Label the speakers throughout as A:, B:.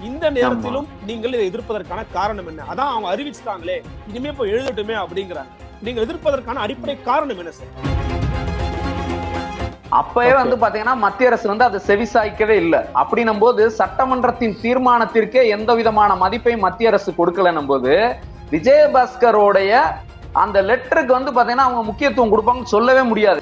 A: இந்த நேரத்திலும் நீங்கள் இதை எதிர்ப்பதற்கான காரணம் என்ன அதான் அவங்க அறிவிச்சிட்டாங்களே இனிமே இப்ப எழுதட்டுமே அப்படிங்கிறாங்க நீங்க எதிர்ப்பதற்கான அடிப்படை காரணம் என்ன சார்
B: அப்பவே
A: Okay.
B: வந்து பாத்தீங்கன்னா மத்திய அரசு வந்து அதை செவிசாய்க்கவே இல்லை அப்படின்னும் போது சட்டமன்றத்தின் தீர்மானத்திற்கே எந்த விதமான மதிப்பையும் மத்திய அரசு கொடுக்கலன்னும் போது விஜயபாஸ்கரோடைய அந்த லெட்டருக்கு வந்து பாத்தீங்கன்னா அவங்க முக்கியத்துவம் கொடுப்பாங்கன்னு சொல்லவே முடியாது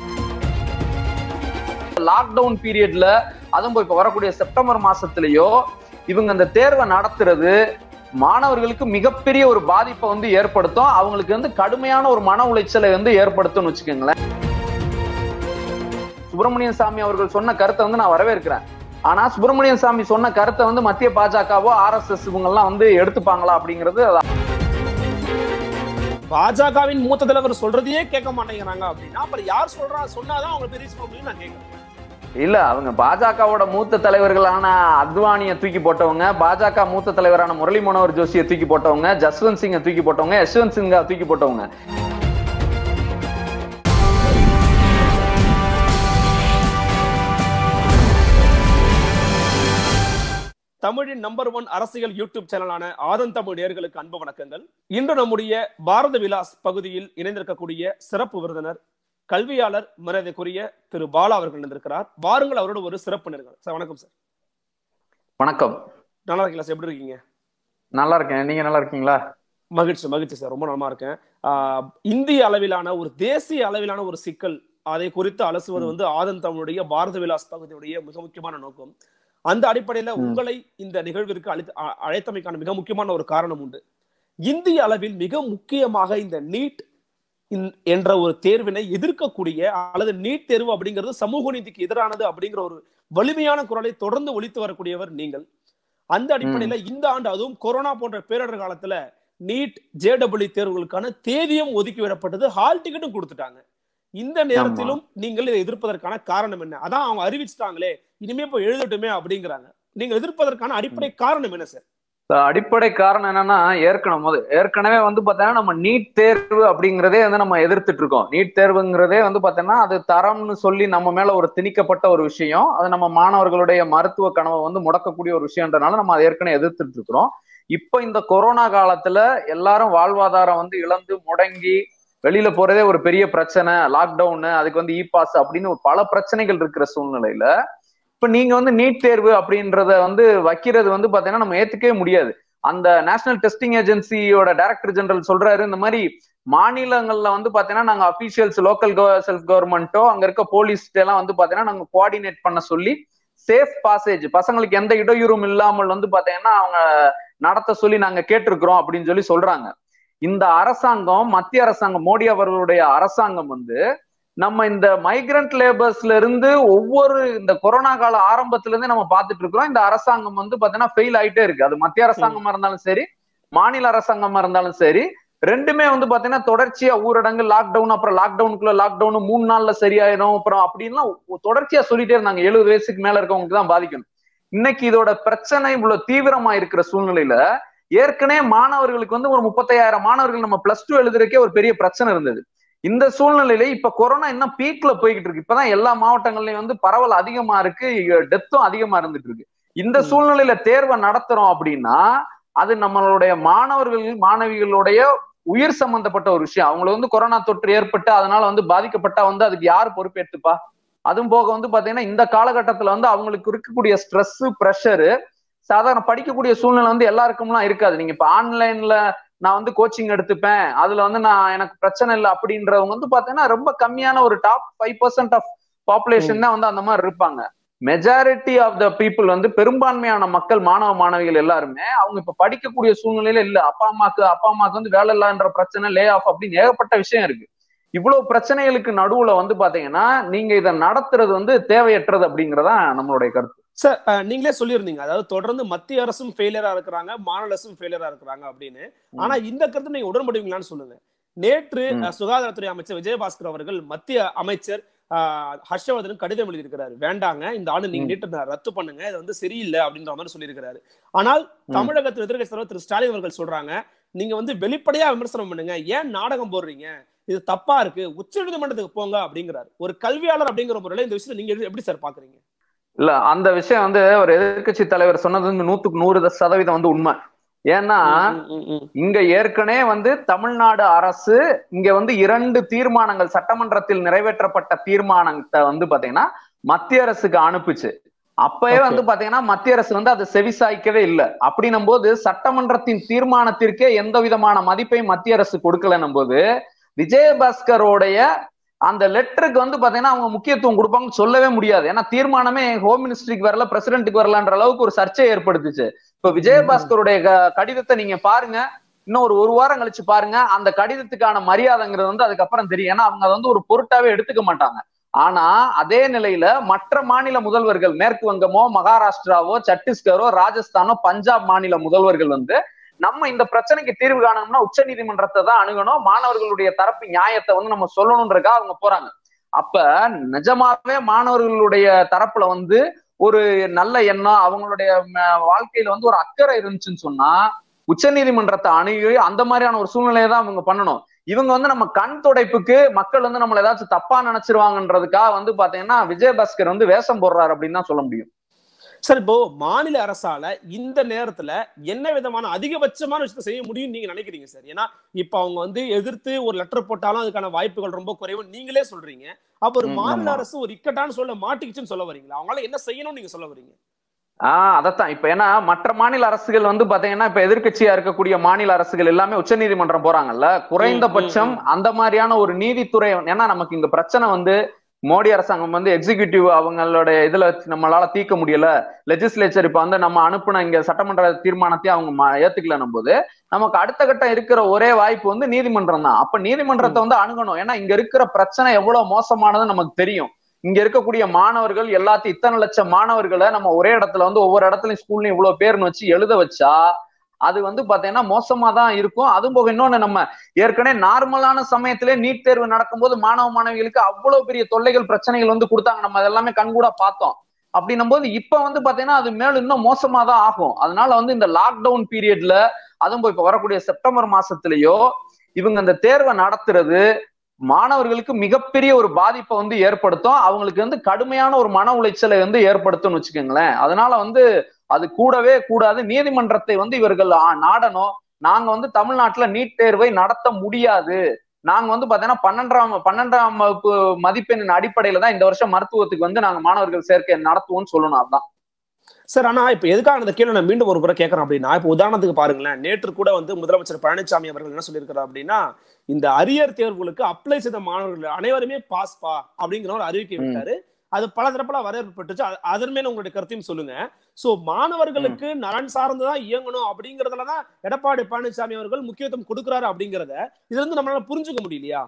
B: லாக்டவுன் பீரியட்ல அதுவும் இப்ப வரக்கூடிய செப்டம்பர் மாசத்துலயோ இவங்க அந்த தேர்வை நடத்துறது மாணவர்களுக்கு மிகப்பெரிய ஒரு பாதிப்பை வந்து ஏற்படுத்தும் அவங்களுக்கு வந்து கடுமையான ஒரு மன உளைச்சலை வந்து ஏற்படுத்தும்னு வச்சுக்கோங்களேன் சுப்பிரமணியன் சாமி அவர்கள் சொன்ன கருத்தை வந்து நான் வரவேற்கிறேன் ஆனா சுப்பிரமணியன் சாமி சொன்ன கருத்தை வந்து மத்திய பாஜகவோ ஆர் எஸ் எஸ் இவங்க எல்லாம் வந்து எடுத்துப்பாங்களா அப்படிங்கிறது அது
A: பாஜகவின் மூத்த தலைவர் சொல்றதையே கேட்க மாட்டேங்கிறாங்க அப்படின்னா அப்புறம் யார் சொல்றா சொன்னாதான் அவங்க ரீச் பண்ண முடியும் நான் கேட்கிறேன்
B: இல்ல அவங்க பாஜகவோட மூத்த தலைவர்களான அத்வானியை தூக்கி போட்டவங்க பாஜக மூத்த தலைவரான முரளி மனோகர் ஜோஷியை தூக்கி போட்டவங்க ஜஸ்வந்த் சிங்கை தூக்கி போட்டவங்க யஷ்வந்த் சிங்கா தூக்கி போட்டவங்க
A: தமிழின் நம்பர் ஒன் அரசியல் யூடியூப் சேனலான ஆதன் தமிழ் நேயர்களுக்கு அன்பு வணக்கங்கள் இன்று நம்முடைய பாரத விலாஸ் பகுதியில் இணைந்திருக்கக்கூடிய சிறப்பு விருந்தினர் கல்வியாளர் மரியாதைக்குரிய திரு பாலா அவர்கள் இணைந்திருக்கிறார் வாருங்கள் அவரோட ஒரு சிறப்பு நேர்கள் சார் வணக்கம் சார்
B: வணக்கம்
A: நல்லா இருக்கீங்களா சார் எப்படி இருக்கீங்க
B: நல்லா இருக்கேன் நீங்க நல்லா இருக்கீங்களா
A: மகிழ்ச்சி மகிழ்ச்சி சார் ரொம்ப நலமா இருக்கேன் ஆஹ் இந்திய அளவிலான ஒரு தேசிய அளவிலான ஒரு சிக்கல் அதை குறித்து அலசுவது வந்து ஆதன் தமிழுடைய பாரத விலாஸ் பகுதியுடைய மிக முக்கியமான நோக்கம் அந்த அடிப்படையில
B: ம்.
A: உங்களை இந்த நிகழ்விற்கு அழைத்து அ- அழைத்தமைக்கான மிக முக்கியமான ஒரு காரணம் உண்டு இந்திய அளவில் மிக முக்கியமாக இந்த நீட் என்ற ஒரு தேர்வினை எதிர்க்கக்கூடிய அல்லது நீட் தேர்வு அப்படிங்கிறது சமூக நீதிக்கு எதிரானது அப்படிங்கிற ஒரு வலிமையான குரலை தொடர்ந்து ஒலித்து வரக்கூடியவர் நீங்கள் அந்த அடிப்படையில இந்த ஆண்டு அதுவும் கொரோனா போன்ற பேரிடர் காலத்துல நீட் ஜேடபிள்யூ தேர்வுகளுக்கான தேதியும் ஒதுக்கி விடப்பட்டது ஹால் டிக்கெட்டும் கொடுத்துட்டாங்க இந்த நேரத்திலும் நீங்கள் இதை எதிர்ப்பதற்கான காரணம் என்ன அதான் அவங்க அறிவிச்சிட்டாங்களே இனிமே இப்ப எழுதட்டுமே அப்படிங்கிறாங்க நீங்க எதிர்ப்பதற்கான அடிப்படை காரணம் என்ன சார்
B: அடிப்படை காரணம் என்னன்னா ஏற்கனவே போது ஏற்கனவே வந்து பாத்தீங்கன்னா நம்ம நீட் தேர்வு அப்படிங்கிறதே வந்து நம்ம எதிர்த்துட்டு இருக்கோம் நீட் தேர்வுங்கிறதே வந்து பாத்தீங்கன்னா அது தரம்னு சொல்லி நம்ம மேல ஒரு திணிக்கப்பட்ட ஒரு விஷயம் அது நம்ம மாணவர்களுடைய மருத்துவ கனவை வந்து முடக்கக்கூடிய ஒரு விஷயம்ன்றனால நம்ம அதை ஏற்கனவே எதிர்த்துட்டு இருக்கிறோம் இப்ப இந்த கொரோனா காலத்துல எல்லாரும் வாழ்வாதாரம் வந்து இழந்து முடங்கி வெளியில போறதே ஒரு பெரிய பிரச்சனை லாக்டவுன் அதுக்கு வந்து இ பாஸ் அப்படின்னு பல பிரச்சனைகள் இருக்கிற சூழ்நிலையில இப்ப நீங்க வந்து நீட் தேர்வு அப்படின்றத வந்து வைக்கிறது வந்து பாத்தீங்கன்னா நம்ம ஏத்துக்கவே முடியாது அந்த நேஷனல் டெஸ்டிங் ஏஜென்சியோட டைரக்டர் ஜெனரல் சொல்றாரு இந்த மாதிரி மாநிலங்கள்ல வந்து பாத்தீங்கன்னா நாங்க அபிஷியல்ஸ் லோக்கல் செல்ஃப் கவர்மெண்ட்டோ அங்க இருக்க போலீஸ் எல்லாம் வந்து பாத்தீங்கன்னா நாங்க கோஆர்டினேட் பண்ண சொல்லி சேஃப் பாசேஜ் பசங்களுக்கு எந்த இடையூறும் இல்லாமல் வந்து பாத்தீங்கன்னா அவங்க நடத்த சொல்லி நாங்க கேட்டிருக்கிறோம் அப்படின்னு சொல்லி சொல்றாங்க இந்த அரசாங்கம் மத்திய அரசாங்கம் மோடி அவர்களுடைய அரசாங்கம் வந்து நம்ம இந்த மைக்ரண்ட் லேபர்ஸ்ல இருந்து ஒவ்வொரு இந்த கொரோனா கால ஆரம்பத்துல இருந்தே நம்ம பார்த்துட்டு இருக்கிறோம் இந்த அரசாங்கம் வந்து பாத்தீங்கன்னா ஃபெயில் ஆயிட்டே இருக்கு அது மத்திய அரசாங்கமா இருந்தாலும் சரி மாநில அரசாங்கமா இருந்தாலும் சரி ரெண்டுமே வந்து பாத்தீங்கன்னா தொடர்ச்சியா ஊரடங்கு லாக்டவுன் அப்புறம் லாக்டவுனுக்குள்ள லாக்டவுன் மூணு நாள்ல சரியாயிரும் அப்புறம் அப்படின்லாம் தொடர்ச்சியா சொல்லிட்டே இருந்தாங்க எழுபது வயசுக்கு மேல இருக்கவங்களுக்கு தான் பாதிக்கணும் இன்னைக்கு இதோட பிரச்சனை இவ்வளவு தீவிரமா இருக்கிற சூழ்நிலையில ஏற்கனவே மாணவர்களுக்கு வந்து ஒரு முப்பத்தையாயிரம் மாணவர்கள் நம்ம பிளஸ் டூ எழுதுறதுக்கே ஒரு பெரிய பிரச்சனை இருந்தது இந்த சூழ்நிலையில இப்ப கொரோனா இன்னும் பீக்ல போய்கிட்டு இருக்கு இப்பதான் எல்லா மாவட்டங்கள்லயும் வந்து பரவல் அதிகமா இருக்கு டெத்தும் அதிகமா இருந்துட்டு இருக்கு இந்த
A: ம்.
B: சூழ்நிலையில தேர்வை நடத்துறோம் அப்படின்னா அது நம்மளுடைய மாணவர்கள் மாணவிகளுடைய உயிர் சம்பந்தப்பட்ட ஒரு விஷயம் அவங்களுக்கு வந்து கொரோனா தொற்று ஏற்பட்டு அதனால வந்து பாதிக்கப்பட்டா வந்து அதுக்கு யார் பொறுப்பேற்றுப்பா அதுவும் போக வந்து பாத்தீங்கன்னா இந்த காலகட்டத்துல வந்து அவங்களுக்கு இருக்கக்கூடிய ஸ்ட்ரெஸ் ப்ரெஷரு சாதாரண படிக்கக்கூடிய சூழ்நிலை வந்து எல்லாருக்கும்லாம் இருக்காது நீங்க இப்ப ஆன்லைன்ல நான் வந்து கோச்சிங் எடுத்துப்பேன் அதுல வந்து நான் எனக்கு பிரச்சனை இல்லை அப்படின்றவங்க வந்து பாத்தீங்கன்னா ரொம்ப கம்மியான ஒரு top five percent of population தான் வந்து அந்த மாதிரி இருப்பாங்க மெஜாரிட்டி ஆஃப் த பீப்புள் வந்து பெரும்பான்மையான மக்கள் மாணவ மாணவிகள் எல்லாருமே அவங்க இப்ப படிக்கக்கூடிய சூழ்நிலையில இல்ல அப்பா அம்மாக்கு அப்பா அம்மாக்கு வந்து வேலை இல்லைன்ற பிரச்சனை லே ஆஃப் அப்படின்னு ஏகப்பட்ட விஷயம் இருக்கு இவ்வளவு பிரச்சனைகளுக்கு நடுவுல வந்து பாத்தீங்கன்னா நீங்க இதை நடத்துறது வந்து தேவையற்றது அப்படிங்கறதா நம்மளுடைய கருத்து
A: சார் அஹ், நீங்களே சொல்லியிருந்தீங்க அதாவது தொடர்ந்து மத்திய அரசும் ஃபெயிலியரா இருக்கிறாங்க மாநில அரசும் ஃபெயிலியரா இருக்கிறாங்க அப்படின்னு ஆனா இந்த கருத்து நீங்க உடன்படுவீங்களான்னு சொல்லுங்க நேற்று
B: ம்.
A: அஹ், சுகாதாரத்துறை அமைச்சர் விஜயபாஸ்கர் அவர்கள் மத்திய அமைச்சர் ஆஹ், ஹர்ஷவர்தன் கடிதம் எழுதியிருக்கிறாரு வேண்டாங்க இந்த ஆண்டு நீங்க
B: ம்.
A: நீட்டை ரத்து பண்ணுங்க இது வந்து சரியில்லை அப்படின்ற மாதிரி சொல்லியிருக்கிறாரு ஆனால்
B: ம்.
A: தமிழகத்தில் எதிர்க்கட்சி தலைவர் திரு ஸ்டாலின் அவர்கள் சொல்றாங்க நீங்க வந்து வெளிப்படையா விமர்சனம் பண்ணுங்க ஏன் நாடகம் போடுறீங்க இது தப்பா இருக்கு உச்ச நீதிமன்றத்துக்கு போங்க அப்படிங்கிறாரு ஒரு கல்வியாளர் அப்படிங்கிற முறையில இந்த விஷயத்தை நீங்க எப்படி சார் பாக்குறீங்க
B: இல்ல அந்த விஷயம் வந்து ஒரு எதிர்க்கட்சி தலைவர் சொன்னது வந்து நூத்துக்கு நூறு சதவீதம் வந்து உண்மை ஏன்னா
A: ம், ம், ம்.
B: இங்க ஏற்கனவே வந்து தமிழ்நாடு அரசு இங்க வந்து இரண்டு தீர்மானங்கள் சட்டமன்றத்தில் நிறைவேற்றப்பட்ட தீர்மானத்தை வந்து பாத்தீங்கன்னா மத்திய அரசுக்கு அனுப்புச்சு அப்பவே
A: Okay.
B: வந்து பாத்தீங்கன்னா மத்திய அரசு வந்து அதை செவிசாய்க்கவே இல்லை அப்படின்னும் போது சட்டமன்றத்தின் தீர்மானத்திற்கே எந்த விதமான மதிப்பையும் மத்திய அரசு கொடுக்கலன்னும் போது விஜயபாஸ்கரோடைய அந்த லெட்டருக்கு வந்து பாத்தீங்கன்னா அவங்க முக்கியத்துவம் கொடுப்பாங்கன்னு சொல்லவே முடியாது ஏன்னா தீர்மானமே ஹோம் மினிஸ்ட்ரிக்கு வரல பிரசிடென்ட்டுக்கு வரலன்ற அளவுக்கு ஒரு சர்ச்சை ஏற்படுத்துச்சு இப்ப விஜயபாஸ்கருடைய க- கடிதத்தை நீங்க பாருங்க இன்னும் ஒரு ஒரு வாரம் கழிச்சு பாருங்க அந்த கடிதத்துக்கான மரியாதைங்கிறது வந்து அதுக்கப்புறம் தெரியும் ஏன்னா அவங்க அதை வந்து ஒரு பொருட்டாவே எடுத்துக்க மாட்டாங்க ஆனா அதே நிலையில மற்ற மாநில முதல்வர்கள் மேற்கு வங்கமோ மகாராஷ்டிராவோ சத்தீஸ்கரோ ராஜஸ்தானோ பஞ்சாப் மாநில முதல்வர்கள் வந்து நம்ம இந்த பிரச்சனைக்கு தீர்வு காணணும்னா உச்ச நீதிமன்றத்தை தான் அணுகணும் மாணவர்களுடைய தரப்பு நியாயத்தை வந்து நம்ம சொல்லணும்ன்றக்கா அவங்க போறாங்க அப்ப நிஜமாவே மாணவர்களுடைய தரப்புல வந்து ஒரு நல்ல எண்ணம் அவங்களுடைய ம- வாழ்க்கையில வந்து ஒரு அக்கறை இருந்துச்சுன்னு சொன்னா உச்ச நீதிமன்றத்தை அணுகி அந்த மாதிரியான ஒரு சூழ்நிலையை தான் அவங்க பண்ணணும் இவங்க வந்து நம்ம கண் துடைப்புக்கு மக்கள் வந்து நம்மள ஏதாச்சும் தப்பா நினைச்சிருவாங்கன்றதுக்காக வந்து பாத்தீங்கன்னா விஜயபாஸ்கர் வந்து வேஷம் போடுறாரு அப்படின்னு தான் சொல்ல முடியும்
A: சார் இப்போ மாநில அரசால இந்த நேரத்துல என்ன விதமான அதிகபட்சமான விஷயத்தை செய்ய முடியும்னு நீங்க நினைக்கிறீங்க சார் ஏன்னா இப்ப அவங்க வந்து எதிர்த்து ஒரு லெட்டர் போட்டாலும் அதுக்கான வாய்ப்புகள் ரொம்ப குறைவு நீங்களே சொல்றீங்க அப்ப ஒரு
B: ம்,
A: மாநில
B: ஆமா.
A: அரசு ஒரு இக்கட்டான சொல்ல மாட்டிக்கிச்சுன்னு சொல்ல வரீங்களா அவங்களால என்ன செய்யணும்னு நீங்க சொல்ல வரீங்க
B: ஆஹ் அதத்தான் இப்ப ஏன்னா மற்ற மாநில அரசுகள் வந்து பாத்தீங்கன்னா இப்ப எதிர்க்கட்சியா இருக்கக்கூடிய மாநில அரசுகள் எல்லாமே உச்சநீதிமன்றம் போறாங்கல்ல குறைந்தபட்சம் அந்த மாதிரியான ஒரு நீதித்துறை ஏன்னா நமக்கு இங்க பிரச்சனை வந்து மோடி அரசாங்கம் வந்து எக்ஸிகியூட்டிவ் அவங்களோட இதுல வச்சு நம்மளால தீர்க்க முடியல லெஜிஸ்லேச்சர் இப்ப வந்து நம்ம அனுப்புன இங்க சட்டமன்ற தீர்மானத்தையும் அவங்க ம- ஏத்துக்கலன்னும் போது நமக்கு அடுத்த கட்டம் இருக்கிற ஒரே வாய்ப்பு வந்து நீதிமன்றம் தான் அப்ப நீதிமன்றத்தை வந்து அணுகணும் ஏன்னா இங்க இருக்கிற பிரச்சனை எவ்வளவு மோசமானதுன்னு நமக்கு தெரியும் இங்க இருக்கக்கூடிய மாணவர்கள் எல்லாத்தையும் இத்தனை லட்சம் மாணவர்களை நம்ம ஒரே இடத்துல வந்து ஒவ்வொரு இடத்துலயும் ஸ்கூல்லையும் இவ்வளவு பேர்னு வச்சு எழுத வச்சா அது வந்து பாத்தீங்கன்னா மோசமா தான் இருக்கும் அதுவும் போக இன்னொன்னு நம்ம ஏற்கனவே நார்மலான சமயத்திலே நீட் தேர்வு நடக்கும்போது மாணவ மாணவிகளுக்கு அவ்வளவு பெரிய தொல்லைகள் பிரச்சனைகள் வந்து கொடுத்தாங்க நம்ம அதெல்லாமே கண்கூடா பார்த்தோம் அப்படின்னும் போது இப்ப வந்து பாத்தீங்கன்னா அது மேலும் இன்னும் மோசமா தான் ஆகும் அதனால வந்து இந்த லாக்டவுன் பீரியட்ல அதுவும் இப்ப வரக்கூடிய செப்டம்பர் மாசத்திலேயோ இவங்க அந்த தேர்வை நடத்துறது மாணவர்களுக்கு மிகப்பெரிய ஒரு பாதிப்பை வந்து ஏற்படுத்தும் அவங்களுக்கு வந்து கடுமையான ஒரு மன உளைச்சலை வந்து ஏற்படுத்தும்னு வச்சுக்கோங்களேன் அதனால வந்து அது கூடவே கூடாது நீதிமன்றத்தை வந்து இவர்கள் ஆ- நாடணும் நாங்க வந்து தமிழ்நாட்டுல நீட் தேர்வை நடத்த முடியாது நாங்க வந்து பாத்தீங்கன்னா பன்னெண்டாம் பன்னெண்டாம் வகுப்பு மதிப்பெண்ணின் அடிப்படையில தான் இந்த வருஷம் மருத்துவத்துக்கு வந்து நாங்க மாணவர்கள் சேர்க்கை நடத்துவோம்னு சொல்லணும் அதான்
A: சார் ஆனா இப்ப எதுக்காக அந்த கேள்வி நான் மீண்டும் ஒரு முறை கேட்கறேன் அப்படின்னா இப்ப உதாரணத்துக்கு பாருங்களேன் நேற்று கூட வந்து முதலமைச்சர் பழனிசாமி அவர்கள் என்ன சொல்லியிருக்கிறார் அப்படின்னா இந்த அரியர் தேர்வுகளுக்கு அப்ளை செய்த மாணவர்கள் அனைவருமே பாஸ் பா அப்படிங்கிற ஒரு அறிவிக்கை
B: ம்.
A: விட்டாரு அது பல தரப்புல வரவேற்பு பெற்றுச்சு அ- அதன் மேல உங்களுடைய கருத்தையும் சொல்லுங்க சோ மாணவர்களுக்கு நலன் சார்ந்துதான் இயங்கணும் அப்படிங்கறதுலதான் எடப்பாடி பழனிசாமி அவர்கள் முக்கியத்துவம் கொடுக்குறாரு அப்படிங்கறத இதுல இருந்து நம்மளால புரிஞ்சுக்க முடியலையா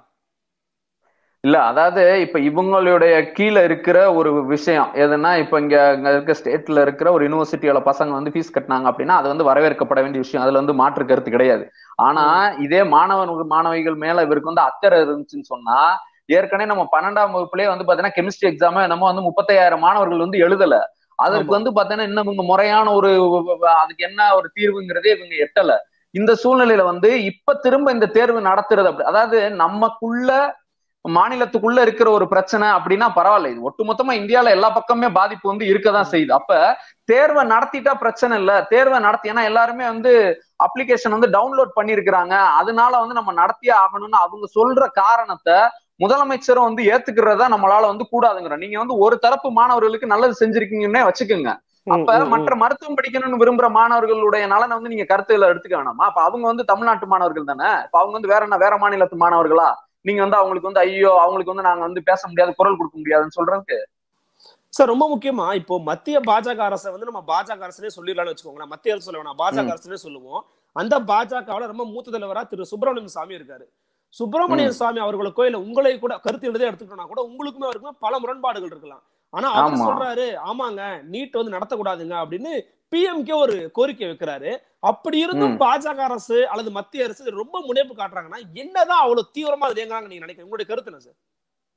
B: இல்ல அதாவது இப்ப இவங்களுடைய கீழே இருக்கிற ஒரு விஷயம் எதுனா இப்ப இங்க இங்க இருக்க ஸ்டேட்ல இருக்கிற ஒரு யூனிவர்சிட்டியோட பசங்க வந்து ஃபீஸ் கட்டினாங்க அப்படின்னா அது வந்து வரவேற்கப்பட வேண்டிய விஷயம் அதுல வந்து மாற்று கருத்து கிடையாது ஆனா இதே மாணவர்கள் மாணவிகள் மேல இவருக்கு வந்து அக்கறை இருந்துச்சுன்னு சொன்னா ஏற்கனவே நம்ம பன்னெண்டாம் வகுப்புலயே வந்து பாத்தீங்கன்னா கெமிஸ்ட்ரி எக்ஸாம் நம்ம வந்து முப்பத்தாயிரம் மாணவர்கள் வந்து எழுதல அதற்கு
A: ஆமா.
B: வந்து பாத்தீங்கன்னா இன்னும் இவங்க முறையான ஒரு அதுக்கு என்ன ஒரு தீர்வுங்கிறதே இவங்க எட்டல இந்த சூழ்நிலையில வந்து இப்ப திரும்ப இந்த தேர்வு நடத்துறது அப்படி அதாவது நமக்குள்ள மாநிலத்துக்குள்ள இருக்கிற ஒரு பிரச்சனை அப்படின்னா பரவாயில்ல இது ஒட்டுமொத்தமா இந்தியால எல்லா பக்கமே பாதிப்பு வந்து இருக்கதான் செய்யுது அப்ப தேர்வை நடத்திட்டா பிரச்சனை இல்ல தேர்வை நடத்தி ஏன்னா எல்லாருமே வந்து அப்ளிகேஷன் வந்து டவுன்லோட் பண்ணிருக்கிறாங்க அதனால வந்து நம்ம நடத்தியே ஆகணும்னு அவங்க சொல்ற காரணத்தை முதலமைச்சரும் வந்து ஏத்துக்கிறதா நம்மளால வந்து கூடாதுங்கிற நீங்க வந்து ஒரு தரப்பு மாணவர்களுக்கு நல்லது செஞ்சிருக்கீங்கன்னே வச்சுக்கோங்க அப்ப
A: ம், ம், ம்.
B: மற்ற மருத்துவம் படிக்கணும்னு விரும்புற மாணவர்களுடைய நலனை வந்து நீங்க கருத்துல எடுத்துக்க வேணாமா அப்ப அவங்க வந்து தமிழ்நாட்டு மாணவர்கள் தானே இப்ப அவங்க வந்து வேற என்ன வேற மாநிலத்து மாணவர்களா நீங்க வந்து அவங்களுக்கு வந்து ஐயோ அவங்களுக்கு வந்து நாங்க வந்து பேச முடியாது குரல் கொடுக்க முடியாதுன்னு சொல்றதுக்கு
A: சார் ரொம்ப முக்கியமா இப்போ மத்திய பாஜக அரசை வந்து நம்ம பாஜக அரசுனே சொல்லிடலாம்னு வச்சுக்கோங்களேன் மத்திய அரசு சொல்ல வேணாம் பாஜக
B: ம்.
A: அரசுனே சொல்லுவோம் அந்த பாஜகவுல ரொம்ப மூத்த தலைவரா திரு சுப்பிரமணியம் சாமி இருக்காரு சுப்பிரமணிய சாமி அவர்களுக்கோ இல்ல உங்களை கூட கருத்து எழுதே எடுத்துக்கிட்டோம்னா கூட உங்களுக்குமே அவருக்குமே பல முரண்பாடுகள் இருக்கலாம் ஆனா அவர்
B: ஆமா.
A: சொல்றாரு ஆமாங்க நீட் வந்து நடத்தக்கூடாதுங்க அப்படின்னு பிஎம்கே ஒரு கோரிக்கை வைக்கிறாரு அப்படி இருந்தும்
B: ம்.
A: பாஜக அரசு அல்லது மத்திய அரசு இது ரொம்ப முனைப்பு காட்டுறாங்கன்னா என்னதான் அவ்வளவு தீவிரமா அது இயங்குறாங்க நீங்க நினைக்கிறீங்க உங்களுடைய கருத்து என்ன சார்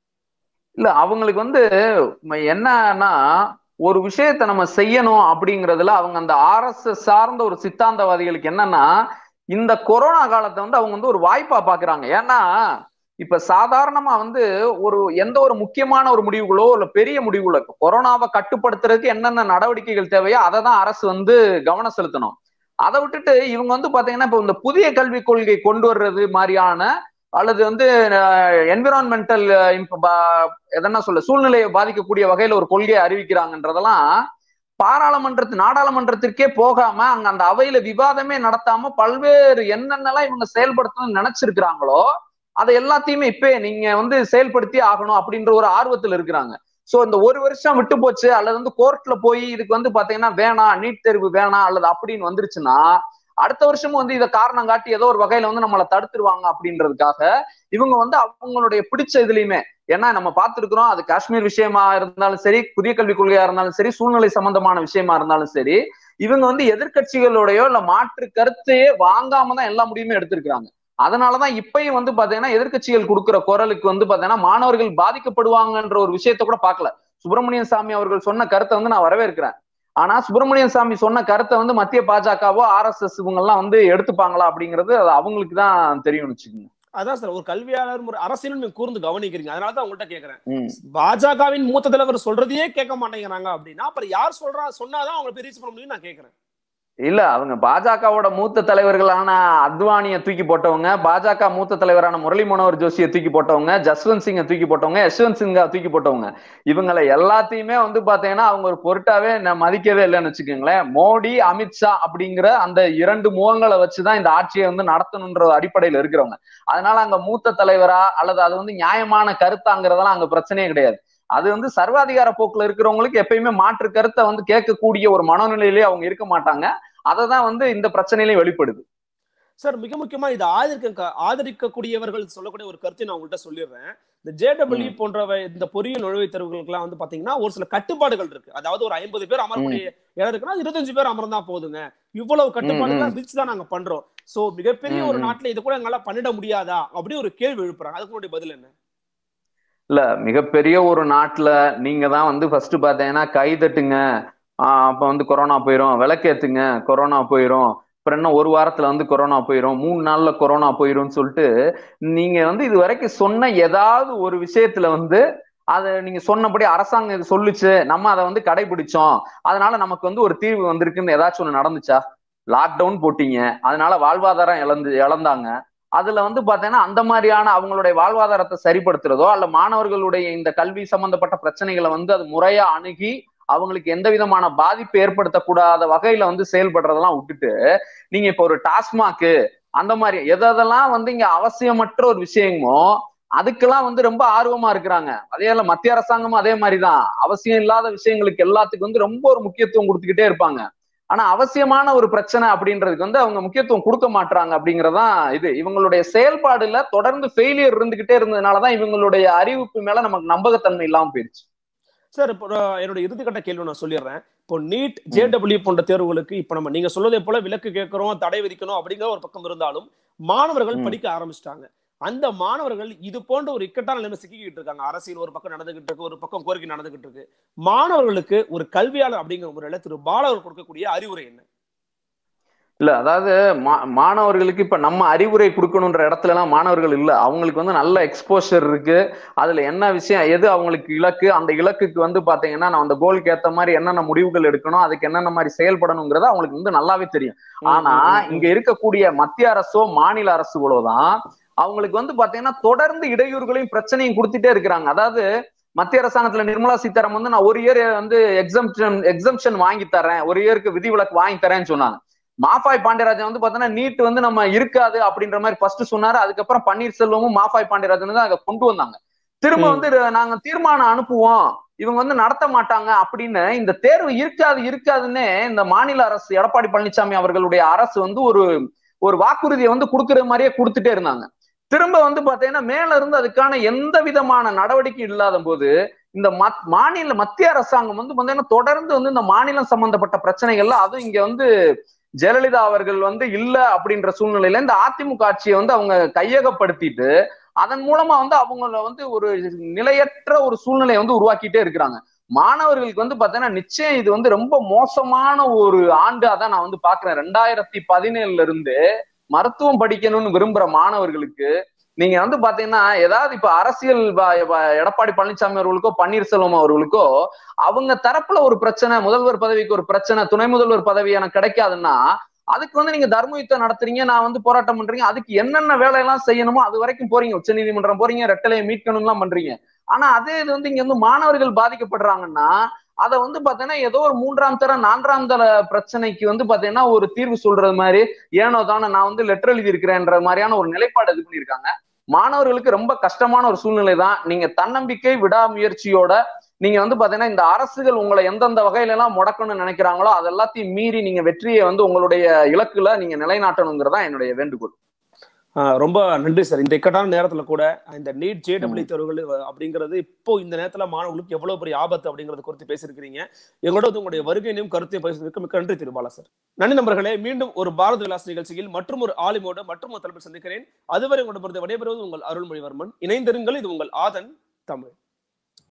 B: இல்ல அவங்களுக்கு வந்து ம- என்னன்னா ஒரு விஷயத்த நம்ம செய்யணும் அப்படிங்கறதுல அவங்க அந்த ஆர்எஸ்எஸ் சார்ந்த ஒரு சித்தாந்தவாதிகளுக்கு என்னன்னா இந்த கொரோனா காலத்தை வந்து அவங்க வந்து ஒரு வாய்ப்பா பாக்குறாங்க ஏன்னா இப்ப சாதாரணமா வந்து ஒரு எந்த ஒரு முக்கியமான ஒரு முடிவுகளோ இல்ல பெரிய முடிவுகளோ இப்ப கொரோனாவை கட்டுப்படுத்துறதுக்கு என்னென்ன நடவடிக்கைகள் தேவையோ அதை தான் அரசு வந்து கவனம் செலுத்தணும் அதை விட்டுட்டு இவங்க வந்து பாத்தீங்கன்னா இப்ப இந்த புதிய கல்விக் கொள்கை கொண்டு வர்றது மாதிரியான அல்லது வந்து என்விரான்மெண்டல் எதனா சொல்ல சூழ்நிலையை பாதிக்கக்கூடிய வகையில ஒரு கொள்கையை அறிவிக்கிறாங்கன்றதெல்லாம் பாராளுமன்றத்து நாடாளுமன்றத்திற்கே போகாம அங்க அந்த அவையில விவாதமே நடத்தாம பல்வேறு என்னென்னலாம் இவங்க செயல்படுத்தணும்னு நினைச்சிருக்கிறாங்களோ அதை எல்லாத்தையுமே இப்ப நீங்க வந்து செயல்படுத்தி ஆகணும் அப்படின்ற ஒரு ஆர்வத்தில் இருக்கிறாங்க சோ இந்த ஒரு வருஷம் விட்டு போச்சு அல்லது வந்து கோர்ட்ல போய் இதுக்கு வந்து பாத்தீங்கன்னா வேணாம் நீட் தேர்வு வேணாம் அல்லது அப்படின்னு வந்துருச்சுன்னா அடுத்த வருஷமும் வந்து இதை காரணம் காட்டி ஏதோ ஒரு வகையில வந்து நம்மளை தடுத்துருவாங்க அப்படின்றதுக்காக இவங்க வந்து அவங்களுடைய பிடிச்ச இதுலயுமே ஏன்னா நம்ம பார்த்திருக்கிறோம் அது காஷ்மீர் விஷயமா இருந்தாலும் சரி புதிய கல்விக் கொள்கையா இருந்தாலும் சரி சூழ்நிலை சம்பந்தமான விஷயமா இருந்தாலும் சரி இவங்க வந்து எதிர்கட்சிகளோடயோ இல்ல மாற்று கருத்தையே வாங்காம தான் எல்லா முடிவுமே எடுத்திருக்கிறாங்க அதனாலதான் இப்பயும் வந்து பாத்தீங்கன்னா எதிர்கட்சிகள் கொடுக்குற குரலுக்கு வந்து பாத்தீங்கன்னா மாணவர்கள் பாதிக்கப்படுவாங்கன்ற ஒரு விஷயத்த கூட பார்க்கல சுப்பிரமணியன் சாமி அவர்கள் சொன்ன கருத்தை வந்து நான் வரவேற்கிறேன் ஆனா சுப்பிரமணியன் சாமி சொன்ன கருத்தை வந்து மத்திய பாஜகவோ ஆர் எஸ் எஸ் இவங்க எல்லாம் வந்து எடுத்துப்பாங்களா அப்படிங்கிறது அது அவங்களுக்கு தான் தெரியும்னு வச்சுக்கோங்க
A: அதான் சார் ஒரு கல்வியாளர் ஒரு அரசியல் நீங்க கூர்ந்து கவனிக்கிறீங்க அதனால தான் உங்கள்கிட்ட கேக்குறேன் பாஜகவின் மூத்த தலைவர் சொல்றதையே கேட்க மாட்டேங்கிறாங்க அப்படின்னா அப்புறம் யார் சொல்றா சொன்னாதான் அவங்களை ரீச் பண்ண முடியும் நான் கேக்குறேன்
B: இல்ல அவங்க பாஜகவோட மூத்த தலைவர்களான அத்வானிய தூக்கி போட்டவங்க பாஜக மூத்த தலைவரான முரளி மனோகர் ஜோஷியை தூக்கி போட்டவங்க ஜஸ்வந்த் சிங்கை தூக்கி போட்டவங்க யஷ்வந்த் சிங்கா தூக்கி போட்டவங்க இவங்களை எல்லாத்தையுமே வந்து பாத்தீங்கன்னா அவங்க ஒரு பொருட்டாவே மதிக்கவே இல்லைன்னு வச்சுக்கோங்களேன் மோடி அமித்ஷா அப்படிங்கிற அந்த இரண்டு முகங்களை வச்சுதான் இந்த ஆட்சியை வந்து நடத்தணுன்ற அடிப்படையில இருக்கிறவங்க அதனால அங்க மூத்த தலைவரா அல்லது அது வந்து நியாயமான கருத்தாங்கிறதெல்லாம் அங்க பிரச்சனையே கிடையாது அது வந்து சர்வாதிகார போக்குல இருக்கிறவங்களுக்கு எப்பயுமே மாற்று கருத்தை வந்து கேட்கக்கூடிய ஒரு மனநிலையிலேயே அவங்க இருக்க மாட்டாங்க அதை தான் வந்து இந்த பிரச்சனையிலையும் வெளிப்படுது
A: சார் மிக முக்கியமா இது ஆதரிக்க ஆதரிக்கக்கூடியவர்கள் சொல்லக்கூடிய ஒரு கருத்தை நான் உங்கள்கிட்ட சொல்லிடுறேன் இந்த ஜேடபிள்யூ போன்றவை இந்த பொறியியல் நுழைவுத் தேர்வுகளுக்கெல்லாம் வந்து பாத்தீங்கன்னா ஒரு சில கட்டுப்பாடுகள் இருக்கு அதாவது ஒரு ஐம்பது பேர் அமரக்கூடிய இடம் இருக்குன்னா இருபத்தஞ்சு பேர் அமர்ந்தா போதுங்க இவ்வளவு கட்டுப்பாடுகள் விதிச்சு தான் நாங்க பண்றோம் சோ மிகப்பெரிய ஒரு நாட்டுல இது கூட எங்களால பண்ணிட முடியாதா அப்படி ஒரு கேள்வி எழுப்புறாங்க அதுக்கு பதில் என்ன
B: இல்ல மிகப்பெரிய ஒரு நாட்டுல நீங்க தான் வந்து ஃபர்ஸ்ட் பாத்தீங்கன்னா கை தட்டுங்க ஆஹ் அப்ப வந்து கொரோனா போயிரும் விளக்கேத்துங்க கொரோனா போயிரும் அப்புறம் என்ன ஒரு வாரத்துல வந்து கொரோனா போயிரும் மூணு நாள்ல கொரோனா போயிரும்னு சொல்லிட்டு நீங்க வந்து இது வரைக்கும் சொன்ன ஏதாவது ஒரு விஷயத்துல வந்து அதை நீங்க சொன்னபடி அரசாங்கம் இது சொல்லுச்சு நம்ம அதை வந்து கடைபிடிச்சோம் அதனால நமக்கு வந்து ஒரு தீர்வு வந்திருக்குன்னு ஏதாச்சும் ஒண்ணு நடந்துச்சா லாக்டவுன் போட்டீங்க அதனால வாழ்வாதாரம் இழந்து இழந்தாங்க அதுல வந்து பாத்தீங்கன்னா அந்த மாதிரியான அவங்களுடைய வாழ்வாதாரத்தை சரிப்படுத்துறதோ அல்ல மாணவர்களுடைய இந்த கல்வி சம்பந்தப்பட்ட பிரச்சனைகளை வந்து அது முறையா அணுகி அவங்களுக்கு எந்த விதமான பாதிப்பு ஏற்படுத்தக்கூடாத வகையில வந்து செயல்படுறதெல்லாம் விட்டுட்டு நீங்க இப்ப ஒரு டாஸ்மாக்கு அந்த மாதிரி எதெல்லாம் வந்து இங்க அவசியமற்ற ஒரு விஷயமோ அதுக்கெல்லாம் வந்து ரொம்ப ஆர்வமா இருக்கிறாங்க அதே இல்ல மத்திய அரசாங்கமும் அதே மாதிரிதான் அவசியம் இல்லாத விஷயங்களுக்கு எல்லாத்துக்கும் வந்து ரொம்ப ஒரு முக்கியத்துவம் கொடுத்துக்கிட்டே இருப்பாங்க ஆனா அவசியமான ஒரு பிரச்சனை அப்படின்றதுக்கு வந்து அவங்க முக்கியத்துவம் கொடுக்க மாட்டாங்க அப்படிங்கறதான் இது இவங்களுடைய செயல்பாடுல தொடர்ந்து ஃபெயிலியர் இருந்துகிட்டே இருந்ததுனாலதான் இவங்களுடைய அறிவிப்பு மேல நமக்கு நம்பகத்தன்மை இல்லாம போயிருச்சு
A: சார் இப்போ என்னோட இறுதிக்கட்ட கேள்வி நான் சொல்லிடுறேன் இப்போ நீட் ஜேடபிள்யூ போன்ற தேர்வுகளுக்கு இப்போ நம்ம நீங்க சொல்வதை போல விலக்கு கேட்கிறோம் தடை விதிக்கணும் அப்படிங்கிற ஒரு பக்கம் இருந்தாலும் மாணவர்கள் படிக்க ஆரம்பிச்சிட்டாங்க அந்த மாணவர்கள் இது போன்ற ஒரு இக்கட்டான நிலைமை சிக்கிக்கிட்டு இருக்காங்க அரசியல் ஒரு பக்கம் நடந்துகிட்டு இருக்கு ஒரு பக்கம் கோரிக்கை நடந்துகிட்டு இருக்கு மாணவர்களுக்கு ஒரு கல்வியாளர் அப்படிங்கிற முறையில திரு பாலவர் கொடுக்கக்கூடிய அறிவுரை என்ன
B: இல்ல அதாவது மாணவர்களுக்கு இப்ப நம்ம அறிவுரை கொடுக்கணுன்ற இடத்துல எல்லாம் மாணவர்கள் இல்ல அவங்களுக்கு வந்து நல்ல எக்ஸ்போஷர் இருக்கு அதுல என்ன விஷயம் எது அவங்களுக்கு இலக்கு அந்த இலக்குக்கு வந்து பாத்தீங்கன்னா நான் அந்த கோலுக்கு ஏத்த மாதிரி என்னென்ன முடிவுகள் எடுக்கணும் அதுக்கு என்னென்ன மாதிரி செயல்படணுங்கிறது அவங்களுக்கு வந்து நல்லாவே தெரியும் ஆனா இங்க இருக்கக்கூடிய மத்திய அரசோ மாநில அரசுகளோ தான் அவங்களுக்கு வந்து பாத்தீங்கன்னா தொடர்ந்து இடையூறுகளையும் பிரச்சனையும் கொடுத்துட்டே இருக்கிறாங்க அதாவது மத்திய அரசாங்கத்துல நிர்மலா சீதாராமன் வந்து நான் ஒரு இயர் வந்து எக்ஸம்ஷன் எக்ஸம்ஷன் வாங்கி தரேன் ஒரு இயருக்கு விதிவிலக்கு வாங்கி தரேன்னு சொன்னாங்க மாஃபாய் பாண்டியராஜன் வந்து பாத்தீங்கன்னா நீட் வந்து நம்ம இருக்காது அப்படின்ற மாதிரி ஃபர்ஸ்ட் சொன்னாரு அதுக்கப்புறம் பன்னீர்செல்வமும் மாஃபாய் பாண்டியராஜன் தான் அங்க கொண்டு வந்தாங்க திரும்ப வந்து நாங்க தீர்மானம் அனுப்புவோம் இவங்க வந்து நடத்த மாட்டாங்க அப்படின்னு இந்த தேர்வு இருக்காது இருக்காதுன்னு இந்த மாநில அரசு எடப்பாடி பழனிசாமி அவர்களுடைய அரசு வந்து ஒரு ஒரு வாக்குறுதியை வந்து கொடுக்குற மாதிரியே கொடுத்துட்டே இருந்தாங்க திரும்ப வந்து பாத்தீங்கன்னா மேல இருந்து அதுக்கான எந்த விதமான நடவடிக்கை இல்லாத போது இந்த மாநில மத்திய அரசாங்கம் வந்து பாத்தீங்கன்னா தொடர்ந்து வந்து இந்த மாநிலம் சம்பந்தப்பட்ட பிரச்சனைகள்ல அதுவும் இங்க வந்து ஜெயலலிதா அவர்கள் வந்து இல்ல அப்படின்ற சூழ்நிலையில இந்த அதிமுக ஆட்சியை வந்து அவங்க கையகப்படுத்திட்டு அதன் மூலமா வந்து அவங்கள வந்து ஒரு நிலையற்ற ஒரு சூழ்நிலையை வந்து உருவாக்கிட்டே இருக்கிறாங்க மாணவர்களுக்கு வந்து பாத்தீங்கன்னா நிச்சயம் இது வந்து ரொம்ப மோசமான ஒரு ஆண்டா தான் நான் வந்து பாக்குறேன் ரெண்டாயிரத்தி பதினேழுல இருந்து மருத்துவம் படிக்கணும்னு விரும்புற மாணவர்களுக்கு நீங்க வந்து பாத்தீங்கன்னா ஏதாவது இப்ப அரசியல் ப- ப- எடப்பாடி பழனிசாமி அவர்களுக்கோ பன்னீர்செல்வம் அவர்களுக்கோ அவங்க தரப்புல ஒரு பிரச்சனை முதல்வர் பதவிக்கு ஒரு பிரச்சனை துணை முதல்வர் பதவி எனக்கு கிடைக்காதுன்னா அதுக்கு வந்து நீங்க தர்ம யுத்தம் நடத்துறீங்க நான் வந்து போராட்டம் பண்றீங்க அதுக்கு என்னென்ன வேலையெல்லாம் செய்யணுமோ அது வரைக்கும் போறீங்க உச்ச நீதிமன்றம் போறீங்க ரெட்டலையை மீட்கணும்லாம் பண்றீங்க ஆனா அதே இது வந்து இங்க வந்து மாணவர்கள் பாதிக்கப்படுறாங்கன்னா அதை வந்து பாத்தீங்கன்னா ஏதோ ஒரு மூன்றாம் தர நான்காம் தர பிரச்சனைக்கு வந்து பாத்தீங்கன்னா ஒரு தீர்வு சொல்றது மாதிரி ஏனோ தானே நான் வந்து லெட்டர் எழுதி இருக்கிறேன்ற மாதிரியான ஒரு நிலைப்பாடு இது பண்ணியிருக்காங்க மாணவர்களுக்கு ரொம்ப கஷ்டமான ஒரு சூழ்நிலை தான் நீங்க தன்னம்பிக்கை விடாமுயற்சியோட நீங்க வந்து பாத்தீங்கன்னா இந்த அரசுகள் உங்களை எந்தெந்த வகையில எல்லாம் முடக்கணும்னு நினைக்கிறாங்களோ அது எல்லாத்தையும் மீறி நீங்க வெற்றியை வந்து உங்களுடைய இலக்குல நீங்க நிலைநாட்டணுங்கிறதா என்னுடைய வேண்டுகோள்
A: ஆஹ் ரொம்ப நன்றி சார் இந்த இக்கட்டான நேரத்துல கூட இந்த நீட் ஜேடபிள்யூ தேர்வுகள் அப்படிங்கிறது இப்போ இந்த நேரத்துல மாணவர்களுக்கு எவ்வளவு பெரிய ஆபத்து அப்படிங்கறது குறித்து பேசியிருக்கிறீங்க எங்களோட வந்து உங்களுடைய வருகையினையும் கருத்தையும் பேசுவதற்கு மிக்க நன்றி திருபாலா சார் நன்றி நண்பர்களே மீண்டும் ஒரு பாரத விலாஸ் நிகழ்ச்சியில் மற்றும் ஒரு ஆலிமோடு மற்றும் ஒரு தலைப்பில் சந்திக்கிறேன் அதுவரை உங்களிடமிருந்து விடைபெறுவது உங்கள் அருள்மொழிவர்மன் இணைந்திருங்கள் இது உங்கள் ஆதன் தமிழ்